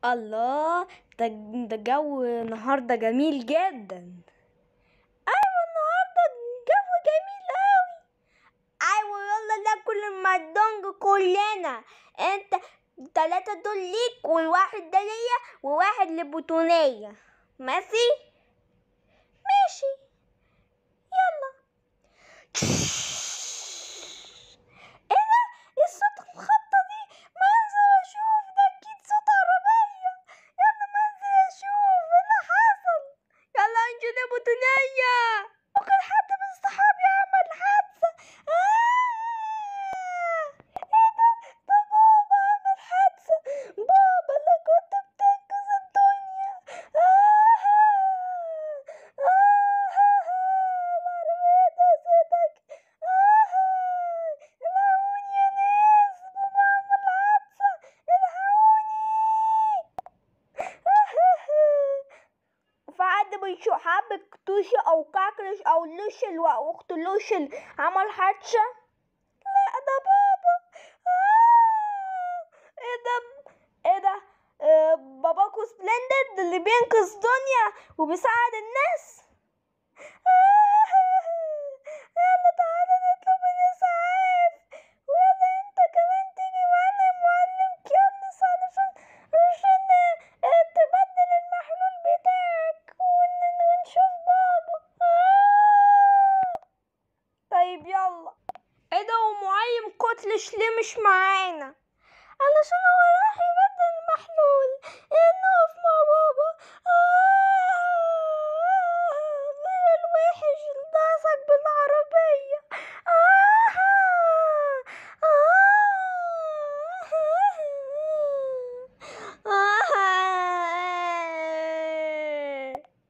الله ده ده جو النهارده جميل جدا ايوه النهارده الجو جميل قوي ايوه يلا ناكل المدونج كلنا انت التلاتة دول ليك والواحد ده ليا وواحد لبطونية ماشي ماشي يلا ايه ده ايه الصوت الخبطة دي ما انزل اشوف ده اكيد صوت عربية يلا ما انزل اشوف ايه اللي حصل يلا انزل يا بطونية ممكن حد من صحابي عمل حادثة آه! ايه ده ده بابا عمل حادثة بابا اللي كنت بتنقذ الدنيا آه! آه! العربية داستك آه! الحقوني يا ناس بابا عمل حادثة الحقوني في حد بيشوف حبة توشي أو كاكرش أو لوشل وأخت لوشل عمل حادثة؟ لا ده بابا آه ايه ده ايه ده آه باباكو سبلندد اللي بينقذ دنيا وبيساعد الناس آه يلا تعالى نطلب الإسعاف ويلا انت كمان تيجي معانا يا معلم كيانس علشان عشان آه، تبدل المحلول بتاعك ون- ونشوف بابا آه طيب يلا ايه ده ومعلم كتلش ليه مش معانا علشان هو راح يبدل المحلول إيه نقف مع بابا آه مين الوحش اللي داسك بالعربية آه آه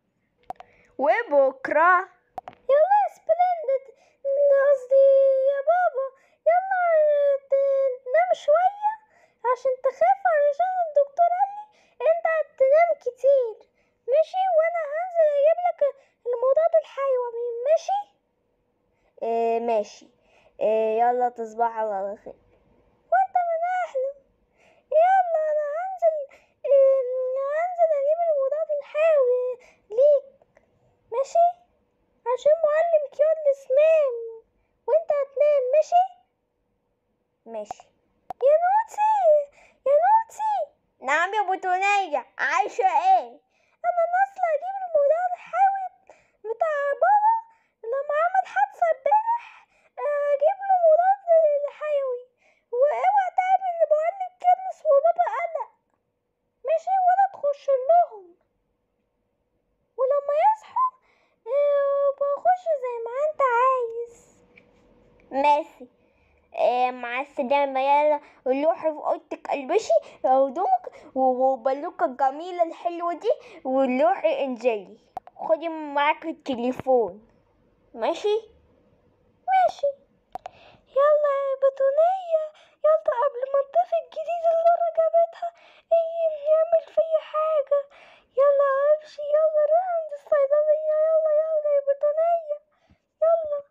وبكرة يلا يا سبلندد قصدي يا بابا يلا ت- تنام شوية عشان تخاف علشان الدكتور قال لي انت هتنام كتير ماشي وانا هنزل اجيب لك المضاد الحيوي ماشي إيه ماشي إيه يلا تصبح على خير وانت من اهله يلا انا هنزل إيه هنزل اجيب المضاد الحيوي ليك ماشي عشان معلم كيونس نام وانت هتنام ماشي ماشي يا نوتي يا نوتي نعم يا بطونية عايشة ايه انا نازلة اجيب المضاد الحيوي بتاع بابا لما عمل حادثة امبارح آه، اجيب له مضاد حيوي واوعى تعمل لمعلم كيونس وبابا قلق ماشي ولا تخش لهم ولما يصحوا آه، بخش زي ما انت عايز ماشي آه، مع السلامة يلا روحي في اوضتك البسي هدومك و- وبلوكة الجميلة الحلوة دي وروحي انزلي خدي معاك التليفون ماشي ماشي يلا يا بطونية يلا قبل ما الضيف الجديد اللي انا جابتها يجي يعمل فيا حاجة يلا امشي يلا روح عند الصيدلية يلا يلا يا بطونية يلا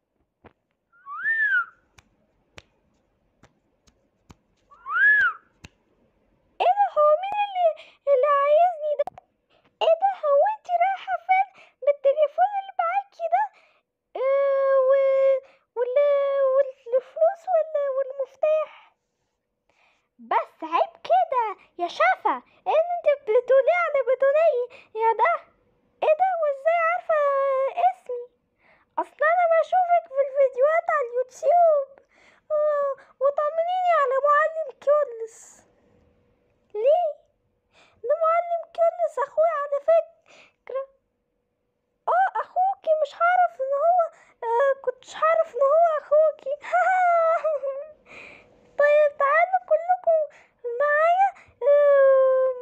ايه ده هو مين اللي اللي عايزني ده ايه ده هو انت رايحة فين بالتليفون اللي معاكي ده اه و... وال... والفلوس وال... والمفتاح بس عيب كده يا شافة ايه اللي انت بتقوليه على بتونية يا ده ايه ده وازاي عارفة اسمي اصل انا بشوفك في الفيديوهات على اليوتيوب اه وطمنيني على معلم كيولس ليه ده معلم كيولس اخويا على فكرة اه اخوكي مش هعرف ان هو آه كنتش هعرف ان هو اخوكي طيب تعالوا كلكم معايا آه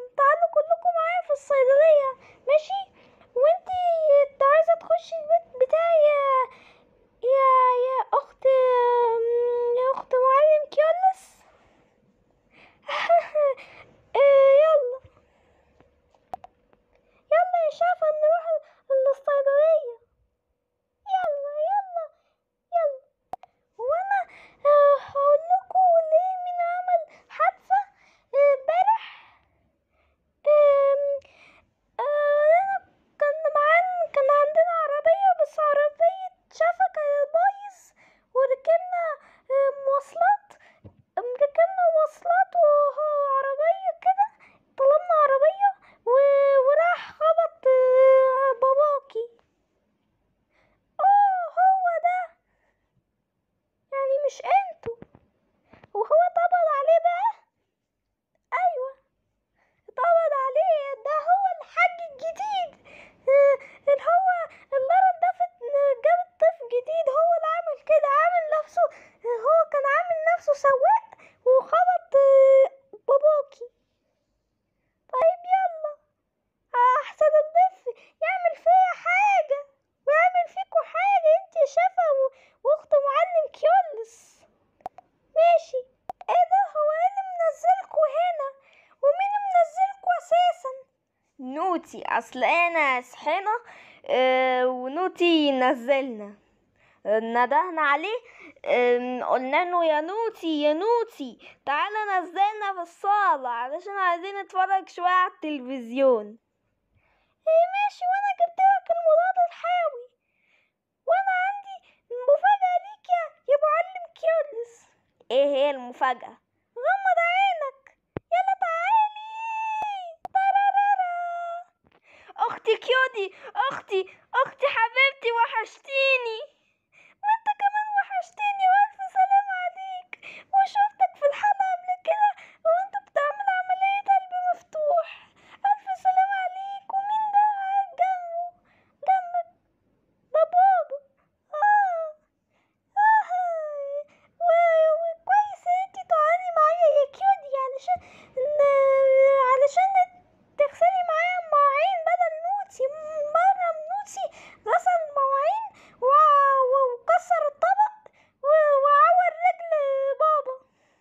نوتي اصل انا صحينا آه، ونوتي نزلنا ندهنا عليه آم، قلنا له يا نوتي يا نوتي تعالى نزلنا في الصالة علشان عايزين نتفرج شوية على التلفزيون ايه ماشي وانا جبت لك المضاد الحيوي وانا عندي مفاجأة ليك يا يا معلم كيولس ايه هي المفاجأة غمض عينك يلا تعالي ترارارا اختي كيودي اختي اختي حبيبتي وحشتيني وانت كمان وحشتيني والف سلام عليك وشفتك في الحلقة قبل كده وانت بتعمل عملية قلب مفتوح الف سلام عليك ومين ده قاعد جنبه جنبك ده بابا اه اه و- وكويس ان انتي تقعدي معايا يا كيودي علشان ن- علشان تغسلي معايا المواعين بدل نوتي مرة نوتي غسل المواعين وع- و- وكسر الطبق و- وعور رجل بابا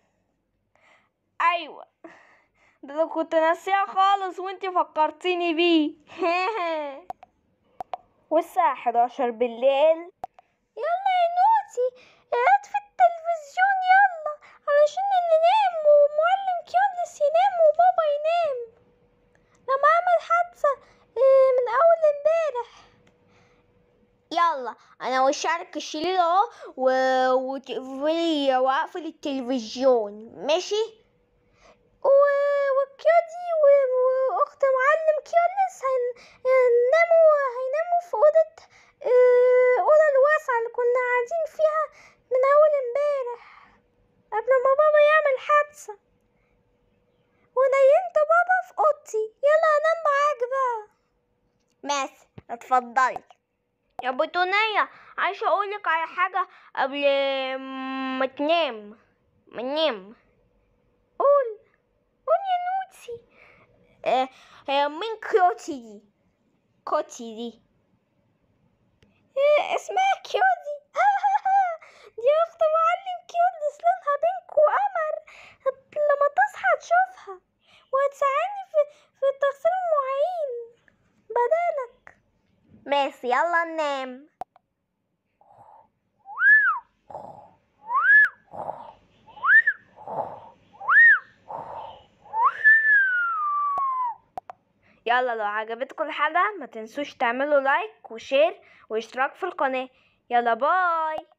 ايوه ده أنا كنت ناسيها خالص وانتي فكرتيني بيه والساعة 11 بالليل يلا يا نوتي اطفي التلفزيون يلا علشان ننام ومعلم كيونس ينام وبابا ينام لما عمل حادثة آه، من أول امبارح يلا أنا وشارك الشريط أهو و... وتقفلي وأقفل التلفزيون ماشي و... وكيودي و... وأخت معلم كيونس هن... هنناموا هيناموا في أوضة آه، أوضة الواسعة اللي كنا قاعدين فيها من أول امبارح قبل ما بابا يعمل حادثة ونيمت بابا في اوضتي يلا انام معاك بقى ماشي اتفضلي يا بطونية عايزة اقولك على حاجة قبل ما تنام ما ننام قول قول يا نوتي اه هي مين كيوتي دي كوتي دي إيه اسمها كيودي دي اخت معلم كيودس لونها بينك وقمر هت- لما تصحى تشوفها وهتساعدني في في تغسيل المواعين بدالك ماشي يلا ننام يلا لو عجبتكم الحلقة ما تنسوش تعملوا لايك وشير واشتراك في القناة يلا باي